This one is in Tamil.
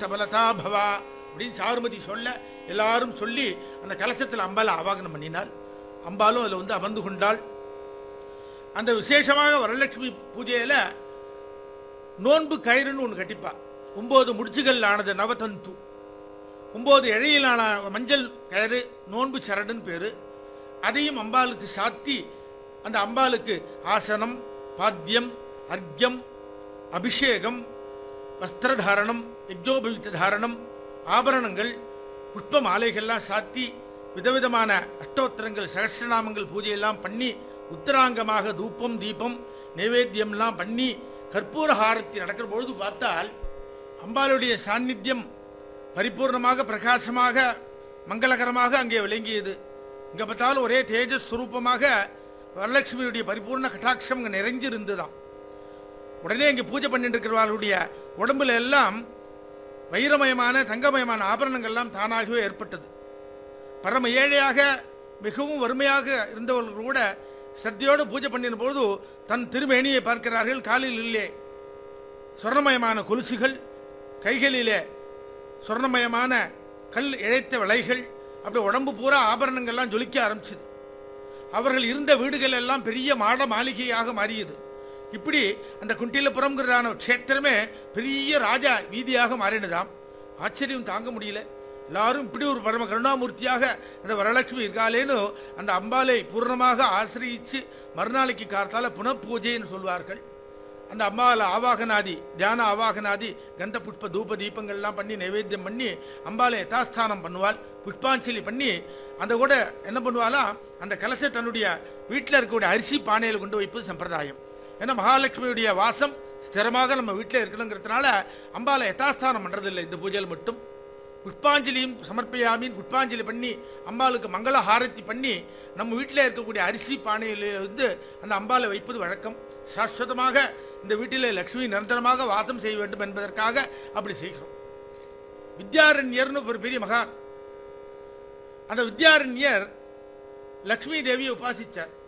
அஷ்டபலதா பவா அப்படின்னு சாருமதி சொல்ல எல்லாரும் சொல்லி அந்த கலசத்தில் அம்பாலை ஆவாகனம் பண்ணினாள் அம்பாலும் அதில் வந்து அமர்ந்து கொண்டாள் அந்த விசேஷமாக வரலட்சுமி பூஜையில் நோன்பு கயிறுன்னு ஒன்று கட்டிப்பா ஒம்பது முடிச்சுகள் ஆனது நவதந்து ஒம்பது இழையிலான மஞ்சள் கயிறு நோன்பு சரடுன்னு பேர் அதையும் அம்பாளுக்கு சாத்தி அந்த அம்பாளுக்கு ஆசனம் பாத்தியம் அர்க்யம் அபிஷேகம் வஸ்திரதாரணம் யஜ்ஜோபவித்த தாரணம் ஆபரணங்கள் புஷ்ப மாலைகள்லாம் சாத்தி விதவிதமான அஷ்டோத்திரங்கள் சகஸ்ரநாமங்கள் பூஜையெல்லாம் பண்ணி உத்தராங்கமாக தூபம் தீபம் நைவேத்தியம்லாம் பண்ணி கற்பூர ஹாரத்தி நடக்கிற பொழுது பார்த்தால் அம்பாளுடைய சாநித்தியம் பரிபூர்ணமாக பிரகாசமாக மங்களகரமாக அங்கே விளங்கியது இங்கே பார்த்தாலும் ஒரே தேஜஸ் ஸ்வரூபமாக வரலட்சுமியுடைய பரிபூர்ண கட்டாட்சம் அங்கே நிறைஞ்சிருந்துதான் உடனே இங்கே பூஜை பண்ணிட்டு இருக்கிறவர்களுடைய உடம்புல எல்லாம் வைரமயமான தங்கமயமான ஆபரணங்கள்லாம் தானாகவே ஏற்பட்டது பரம ஏழையாக மிகவும் வறுமையாக இருந்தவர்கள் கூட சத்தியோடு பூஜை பண்ணின பொழுது தன் திருமேனியை பார்க்கிறார்கள் காலில் இல்லே சொர்ணமயமான கொலுசுகள் கைகளிலே சொர்ணமயமான கல் இழைத்த விலைகள் அப்படி உடம்பு பூரா ஆபரணங்கள்லாம் ஜொலிக்க ஆரம்பிச்சது அவர்கள் இருந்த வீடுகள் எல்லாம் பெரிய மாட மாளிகையாக மாறியது இப்படி அந்த குண்டிலபுரம்ங்கிறதான க்ஷேத்திரமே பெரிய ராஜா வீதியாக மாறினதாம் ஆச்சரியம் தாங்க முடியல எல்லாரும் இப்படி ஒரு பரம கருணாமூர்த்தியாக அந்த வரலட்சுமி இருக்காளேன்னு அந்த அம்பாலை பூர்ணமாக ஆசிரியிச்சு மறுநாளைக்கு கார்த்தால புனப்பூஜைன்னு சொல்வார்கள் அந்த அம்பாவில் ஆவாகனாதி தியான ஆவாகனாதி கந்த புஷ்ப தூப தீபங்கள்லாம் பண்ணி நைவேத்தியம் பண்ணி அம்பாலை யதாஸ்தானம் பண்ணுவாள் புஷ்பாஞ்சலி பண்ணி அந்த கூட என்ன பண்ணுவாலாம் அந்த கலசை தன்னுடைய வீட்டில் இருக்கக்கூடிய அரிசி பானையில் கொண்டு வைப்பது சம்பிரதாயம் ஏன்னா மகாலட்சுமியுடைய வாசம் ஸ்திரமாக நம்ம வீட்டில் இருக்கணுங்கிறதுனால அம்பாலை யதாஸ்தானம் பண்ணுறதில்லை இந்த பூஜையில் மட்டும் புஷ்பாஞ்சலியும் சமர்ப்பயாமின்னு புஷ்பாஞ்சலி பண்ணி அம்பாளுக்கு மங்கள ஹாரத்தி பண்ணி நம்ம வீட்டில் இருக்கக்கூடிய அரிசி பானையில் வந்து அந்த அம்பாலை வைப்பது வழக்கம் சாஸ்வதமாக இந்த வீட்டில் லக்ஷ்மி நிரந்தரமாக வாசம் செய்ய வேண்டும் என்பதற்காக அப்படி செய்கிறோம் வித்யாரண்யர்னு ஒரு பெரிய மகான் அந்த வித்யாரண்யர் லக்ஷ்மி தேவியை உபாசிச்சார்